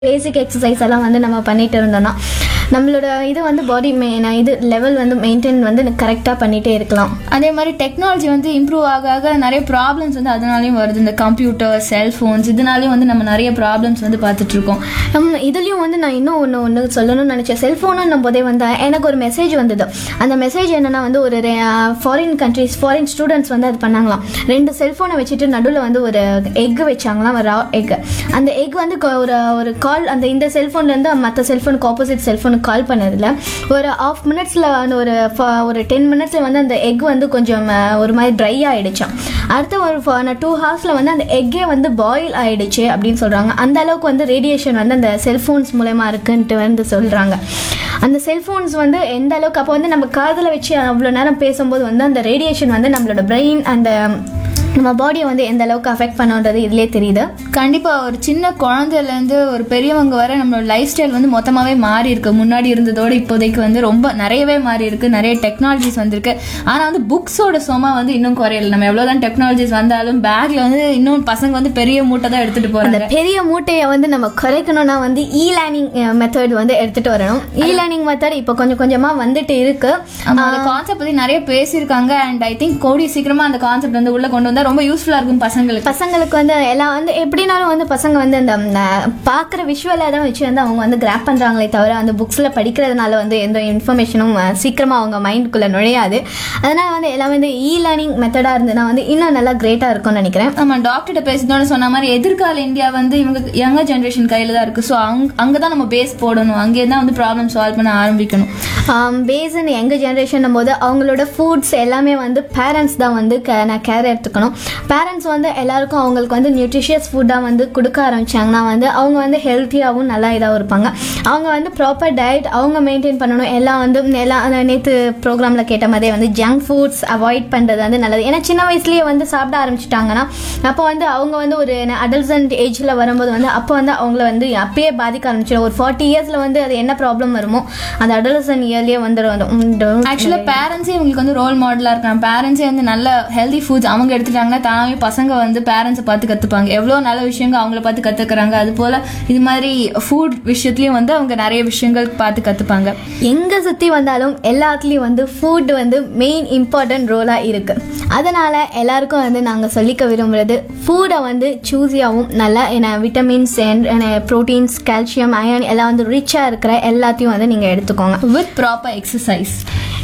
பேசிக் exercise எல்லாம் வந்து நம்ம பண்ணிட்டு இருந்தோம்னா நம்மளோட இது வந்து பாடி மெயின் இது லெவல் வந்து மெயின்டைன் வந்து கரெக்டாக பண்ணிகிட்டே இருக்கலாம் அதே மாதிரி டெக்னாலஜி வந்து இம்ப்ரூவ் ஆக ஆக நிறைய ப்ராப்ளம்ஸ் வந்து அதனாலையும் வருது இந்த கம்ப்யூட்டர் செல்ஃபோன்ஸ் இதனாலையும் வந்து நம்ம நிறைய ப்ராப்ளம்ஸ் வந்து பார்த்துட்டு இருக்கோம் நம்ம இதுலேயும் வந்து நான் இன்னும் ஒன்று ஒன்று சொல்லணும்னு நினச்சேன் செல்ஃபோனுன்னும் போதே வந்து எனக்கு ஒரு மெசேஜ் வந்தது அந்த மெசேஜ் என்னன்னா வந்து ஒரு ஃபாரின் கண்ட்ரிஸ் ஃபாரின் ஸ்டூடெண்ட்ஸ் வந்து அது பண்ணாங்களாம் ரெண்டு செல்ஃபோனை வச்சுட்டு நடுவில் வந்து ஒரு எக் வச்சாங்களாம் ஒரு எக் அந்த எக் வந்து கொ- ஒரு ஒரு கால் அந்த இந்த செல்ஃபோன்லேருந்து மற்ற செல்ஃபோனுக்கு ஆப்போசிட் செல்ஃபோனுக்கு கால் பண்ணதில் ஒரு ஆஃப் மினிட்ஸில் ஒரு ஃப- ஒரு டென் மினிட்ஸில் வந்து அந்த எக் வந்து கொஞ்சம் அஹ், ஒரு மாதிரி ட்ரை ஆகிடுச்சான் அடுத்த ஒரு டூ ஹவர்ஸில் வந்து அந்த எக்கே வந்து பாயில் ஆயிடுச்சு அப்படின்னு சொல்கிறாங்க அந்த அளவுக்கு வந்து ரேடியேஷன் வந்து அந்த செல்ஃபோன்ஸ் மூலயமா இருக்குன்ட்டு வந்து சொல்கிறாங்க அந்த செல்ஃபோன்ஸ் வந்து எந்த அளவுக்கு அப்போ வந்து நம்ம காதில் வச்சு அவ்வளோ நேரம் பேசும்போது வந்து அந்த ரேடியேஷன் வந்து நம்மளோட பிரெயின் அந்த நம்ம பாடியை வந்து எந்த அளவுக்கு அஃபெக்ட் பண்ணுன்றது இதுலேயே தெரியுது கண்டிப்பா ஒரு சின்ன குழந்தையிலேருந்து ஒரு பெரியவங்க வரை நம்மளோட லைஃப் ஸ்டைல் வந்து மொத்தமாவே மாறி இருக்கு முன்னாடி இருந்ததோட இப்போதைக்கு வந்து ரொம்ப நிறையவே மாறி இருக்கு நிறைய டெக்னாலஜிஸ் வந்திருக்கு ஆனா வந்து புக்ஸோட சும்மா வந்து இன்னும் குறையல நம்ம எவ்வளவுதான் டெக்னாலஜிஸ் வந்தாலும் பேக்ல வந்து இன்னும் பசங்க வந்து பெரிய மூட்டை தான் எடுத்துட்டு அந்த போறாங்க பெரிய மூட்டையை வந்து நம்ம குறைக்கணும்னா வந்து இ லேர்னிங் மெத்தட் வந்து எடுத்துட்டு வரணும் இ லேர்னிங் மெத்தட் இப்போ கொஞ்சம் கொஞ்சமா வந்துட்டு இருக்கு ஆமா அந்த கான்செப்ட் பத்தி நிறைய பேசியிருக்காங்க அண்ட் ஐ திங்க் கோடி சீக்கிரமா அந்த கான்செப்ட் வந்து உள்ள கொண்டு வந்தா ரொம்ப யூஸ்ஃபுல்லா இருக்கும் பசங்களுக்கு பசங்களுக்கு வந்து எல்லாம் வந்து எப்படினாலும் வந்து பசங்க வந்து அந்த பார்க்குற விஷுவலாக தான் வச்சு வந்து அவங்க வந்து கிராப் பண்ணுறாங்களே தவிர அந்த புக்ஸில் படிக்கிறதுனால வந்து எந்த இன்ஃபர்மேஷனும் சீக்கிரமாக அவங்க மைண்டுக்குள்ளே நுழையாது அதனால் வந்து எல்லாமே வந்து இ லேர்னிங் மெத்தடாக இருந்ததுன்னா வந்து இன்னும் நல்லா கிரேட்டாக இருக்கும்னு நினைக்கிறேன் ஆமா டாக்டர்கிட்ட பேசினோட சொன்ன மாதிரி எதிர்கால இந்தியா வந்து இவங்க யங்கர் ஜென்ரேஷன் கையில தான் இருக்கு ஸோ அங்க அங்கதான் நம்ம பேஸ் போடணும் அங்கே தான் வந்து ப்ராப்ளம் சால்வ் பண்ண ஆரம்பிக்கணும் பேஸ் இன் எங்கள் ஜென்ரேஷன் போது அவங்களோட ஃபுட்ஸ் எல்லாமே வந்து பேரண்ட்ஸ் தான் வந்து க நான் கேர் எடுத்துக்கணும் பேரண்ட்ஸ் வந்து எல்லாருக்கும் அவங்களுக்கு வந்து நியூட்ரிஷியஸ் ஃபுட்டாக வந்து கொடுக்க ஆரம்பிச்சாங்கன்னா வந்து அவங்க வந்து ஹெல்த்தியாகவும் நல்லா இதாகவும் இருப்பாங்க அவங்க வந்து ப்ராப்பர் டயட் அவங்க மெயின்டைன் பண்ணணும் எல்லாம் வந்து எல்லாம் நேற்று ப்ரோக்ராமில் கேட்ட மாதிரியே வந்து ஜங்க் ஃபுட்ஸ் அவாய்ட் பண்ணுறது வந்து நல்லது ஏன்னா சின்ன வயசுலேயே வந்து சாப்பிட ஆரம்பிச்சிட்டாங்கன்னா அப்போ வந்து அவங்க வந்து ஒரு அடல்சன்ட் ஏஜில் வரும்போது வந்து அப்போ வந்து அவங்கள வந்து அப்பயே பாதிக்க ஆரம்பிச்சிடும் ஒரு ஃபார்ட்டி இயர்ஸில் வந்து அது என்ன ப்ராப்ளம் வருமோ அந்த அடல்சன் இயர்லேயே வந்துடும் ஆக்சுவலாக பேரண்ட்ஸே இவங்களுக்கு வந்து ரோல் மாடலாக இருக்காங்க பேரண்ட்ஸே வந்து நல்ல ஹெல்தி ஃபுட்ஸ் அவங்க எடுத்துட்டாங்கன்னா தானாவே பசங்க வந்து பேரண்ட்ஸை பார்த்து கற்றுப்பாங்க எவ்வளோ நல்ல விஷயங்கள் அவங்கள பார்த்து கற்றுக்குறாங்க அது போல் இது மாதிரி ஃபுட் விஷயத்துலையும் வந்து அவங்க நிறைய விஷயங்கள் பார்த்து கற்றுப்பாங்க எங்கே சுற்றி வந்தாலும் எல்லாத்துலேயும் வந்து ஃபுட் வந்து மெயின் இம்பார்ட்டன்ட் ரோலாக இருக்குது அதனால் எல்லாருக்கும் வந்து நாங்கள் சொல்லிக்க விரும்புகிறது ஃபுட்டை வந்து சூஸியாகவும் நல்லா என்ன விட்டமின்ஸ் ப்ரோட்டீன்ஸ் கால்சியம் அயன் எல்லாம் வந்து ரிச்சாக இருக்கிற எல்லாத்தையும் வந்து நீங்கள் எடுத்துக்கோங்க வித் ப்ராப்பர் எக்ஸசைஸ்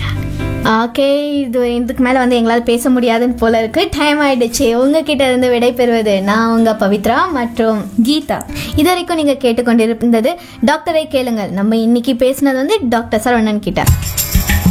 ஓகே இது இதுக்கு மேலே வந்து எங்களால் பேச முடியாதுன்னு போல இருக்கு டைம் ஆயிடுச்சு உங்ககிட்ட இருந்து விடை பெறுவது நான் உங்க பவித்ரா மற்றும் கீதா இது வரைக்கும் நீங்கள் கேட்டுக்கொண்டிருந்தது டாக்டரை கேளுங்கள் நம்ம இன்னைக்கு பேசினது வந்து டாக்டர் சரவணன் கிட்ட